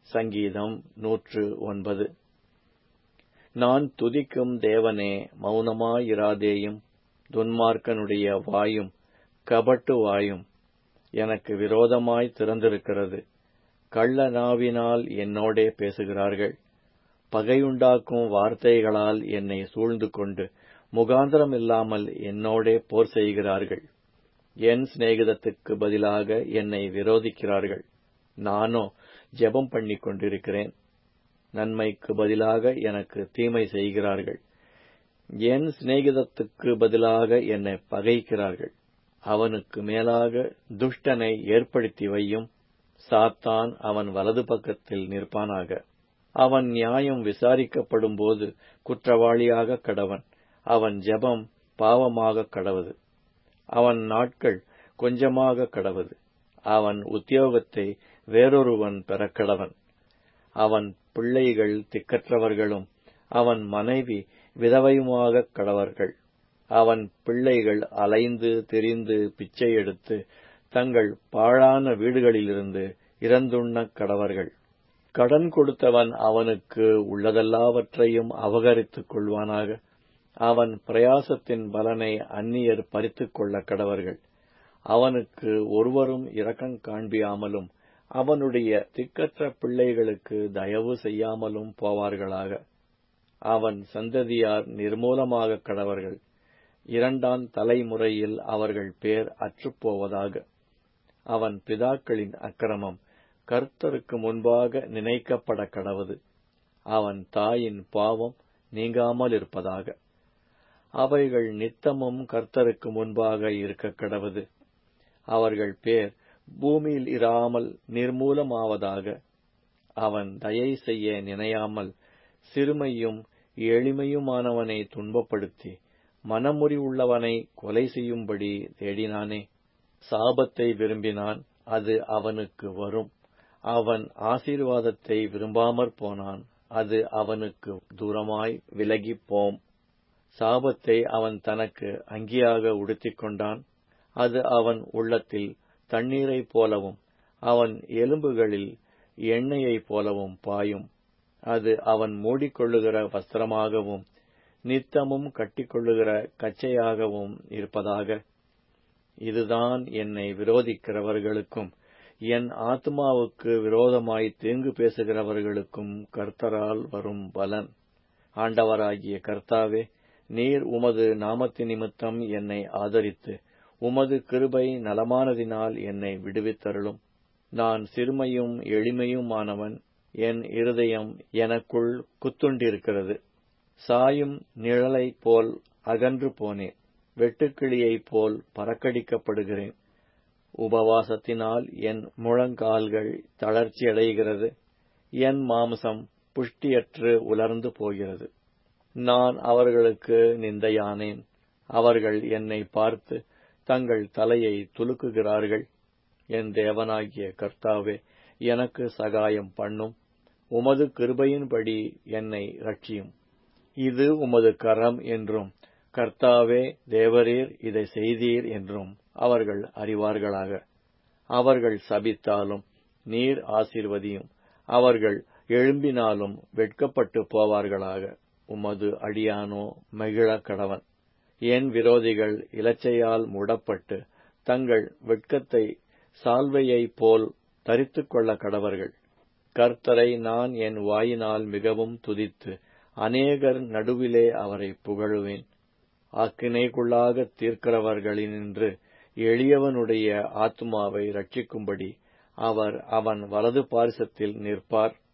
சங்கீதம் நூற்று ஒன்பது நான் துதிக்கும் தேவனே மௌனமாயிராதேயும் துன்மார்க்கனுடைய வாயும் கபட்டு வாயும் எனக்கு விரோதமாய் திறந்திருக்கிறது கள்ள நாவினால் என்னோடே பேசுகிறார்கள் பகையுண்டாக்கும் வார்த்தைகளால் என்னை சூழ்ந்து கொண்டு முகாந்திரம் இல்லாமல் என்னோடே போர் செய்கிறார்கள் என் சிநேகிதத்துக்கு பதிலாக என்னை விரோதிக்கிறார்கள் நானோ ஜெபம் பண்ணிக் கொண்டிருக்கிறேன் நன்மைக்கு பதிலாக எனக்கு தீமை செய்கிறார்கள் என் சிநேகிதத்துக்கு பதிலாக என்னை பகைக்கிறார்கள் அவனுக்கு மேலாக துஷ்டனை ஏற்படுத்தி வையும் சாத்தான் அவன் வலது பக்கத்தில் நிற்பானாக அவன் நியாயம் விசாரிக்கப்படும் போது குற்றவாளியாக கடவன் அவன் ஜெபம் பாவமாக கடவது அவன் நாட்கள் கொஞ்சமாக கடவது அவன் உத்தியோகத்தை வேறொருவன் பெறக்கடவன் அவன் பிள்ளைகள் திக்கற்றவர்களும் அவன் மனைவி விதவையுமாக கடவர்கள் அவன் பிள்ளைகள் அலைந்து திரிந்து பிச்சை எடுத்து தங்கள் பாழான வீடுகளிலிருந்து இறந்துண்ண கடவர்கள் கடன் கொடுத்தவன் அவனுக்கு உள்ளதெல்லாவற்றையும் அபகரித்துக் கொள்வானாக அவன் பிரயாசத்தின் பலனை அந்நியர் பறித்துக் கொள்ள கடவர்கள் அவனுக்கு ஒருவரும் இரக்கம் காண்பியாமலும் அவனுடைய திக்கற்ற பிள்ளைகளுக்கு தயவு செய்யாமலும் போவார்களாக அவன் சந்ததியார் நிர்மூலமாக கடவர்கள் இரண்டாம் தலைமுறையில் அவர்கள் பேர் அற்றுப்போவதாக அவன் பிதாக்களின் அக்கிரமம் கர்த்தருக்கு முன்பாக நினைக்கப்பட கடவது அவன் தாயின் பாவம் நீங்காமல் இருப்பதாக அவைகள் நித்தமும் கர்த்தருக்கு முன்பாக இருக்க கடவது அவர்கள் பேர் பூமியில் இராமல் நிர்மூலமாவதாக அவன் தயை செய்ய நினையாமல் சிறுமையும் எளிமையுமானவனை துன்பப்படுத்தி மனமுறிவுள்ளவனை கொலை செய்யும்படி தேடினானே சாபத்தை விரும்பினான் அது அவனுக்கு வரும் அவன் ஆசீர்வாதத்தை விரும்பாமற் போனான் அது அவனுக்கு தூரமாய் விலகிப் போம் சாபத்தை அவன் தனக்கு அங்கியாக உடுத்திக் கொண்டான் அது அவன் உள்ளத்தில் தண்ணீரைப் போலவும் அவன் எலும்புகளில் எண்ணெயைப் போலவும் பாயும் அது அவன் மூடிக்கொள்ளுகிற வஸ்திரமாகவும் நித்தமும் கட்டிக்கொள்ளுகிற கச்சையாகவும் இருப்பதாக இதுதான் என்னை விரோதிக்கிறவர்களுக்கும் என் ஆத்மாவுக்கு விரோதமாய் தீங்கு பேசுகிறவர்களுக்கும் கர்த்தரால் வரும் பலன் ஆண்டவராகிய கர்த்தாவே நீர் உமது நாமத்து நிமித்தம் என்னை ஆதரித்து உமது கிருபை நலமானதினால் என்னை விடுவித்தருளும் நான் சிறுமையும் எளிமையுமானவன் என் இருதயம் எனக்குள் குத்துண்டிருக்கிறது சாயும் நிழலைப் போல் அகன்று போனேன் வெட்டுக்கிளியைப் போல் பறக்கடிக்கப்படுகிறேன் உபவாசத்தினால் என் முழங்கால்கள் தளர்ச்சியடைகிறது என் மாம்சம் புஷ்டியற்று உலர்ந்து போகிறது நான் அவர்களுக்கு நிந்தையானேன் அவர்கள் என்னை பார்த்து தங்கள் தலையை துலுக்குகிறார்கள் என் தேவனாகிய கர்த்தாவே எனக்கு சகாயம் பண்ணும் உமது கிருபையின்படி என்னை ரட்சியும் இது உமது கரம் என்றும் கர்த்தாவே தேவரீர் இதை செய்தீர் என்றும் அவர்கள் அறிவார்களாக அவர்கள் சபித்தாலும் நீர் ஆசீர்வதியும் அவர்கள் எழும்பினாலும் வெட்கப்பட்டு போவார்களாக உமது அடியானோ மகிழ கடவன் என் விரோதிகள் இலச்சையால் மூடப்பட்டு தங்கள் வெட்கத்தை சால்வையைப் போல் தரித்துக் கொள்ள கடவர்கள் கர்த்தரை நான் என் வாயினால் மிகவும் துதித்து அநேகர் நடுவிலே அவரை புகழுவேன் ஆக்கினைக்குள்ளாக தீர்க்கிறவர்களினின்று எளியவனுடைய ஆத்மாவை ரட்சிக்கும்படி அவர் அவன் வலது பாரிசத்தில் நிற்பார்